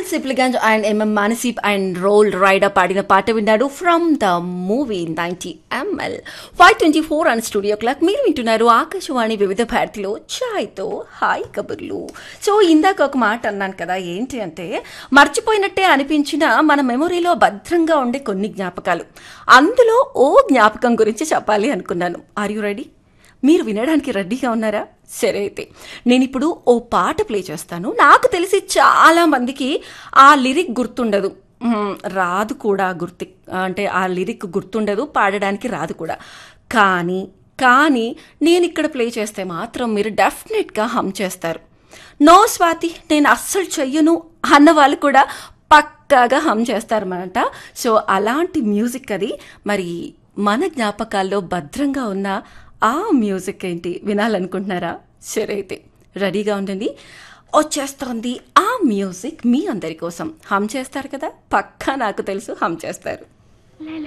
Vishal Sipligunj and MM మానసీప్ and roll rider పాడిన పాట విన్నాడు from the movie ninety ML five twenty four and studio clock మీరు వింటున్నారు ఆకాశవాణి వివిధ భారతిలో ఛాయ్తో హాయ్ కబుర్లు సో ఇందాక ఒక మాట అన్నాను కదా ఏంటి అంటే మర్చిపోయినట్టే అనిపించిన మన మెమొరీలో భద్రంగా ఉండే కొన్ని జ్ఞాపకాలు అందులో ఓ జ్ఞాపకం గురించి చెప్పాలి అనుకున్నాను ఆర్ యు రెడీ మీరు వినడానికి రెడీగా ఉన్నారా సరే అయితే నేను ఇప్పుడు ఓ పాట ప్లే చేస్తాను నాకు తెలిసి చాలా మందికి ఆ లిరిక్ గుర్తుండదు మ్మ్, రాదు కూడా గుర్తు అంటే ఆ లిరిక్ గుర్తుండదు పాడడానికి రాదు కూడా కానీ కానీ నేను ఇక్కడ ప్లే చేస్తే మాత్రం మీరు డెఫినెట్గా హమ్ చేస్తారు నో స్వాతి నేను అస్సలు చెయ్యను అన్న వాళ్ళు కూడా పక్కాగా హమ్ చేస్తారన్నమాట సో అలాంటి మ్యూజిక్ అది మరి మన జ్ఞాపకాల్లో భద్రంగా ఉన్న ఆ మ్యూజిక్ ఏంటి వినాలనుకుంటున్నారా సరే అయితే రెడీగా ఉండండి వచ్చేస్తోంది ఆ మ్యూజిక్ మీ అందరి కోసం హమ్ చేస్తారు కదా పక్కా నాకు తెలుసు హమ్ చేస్తారు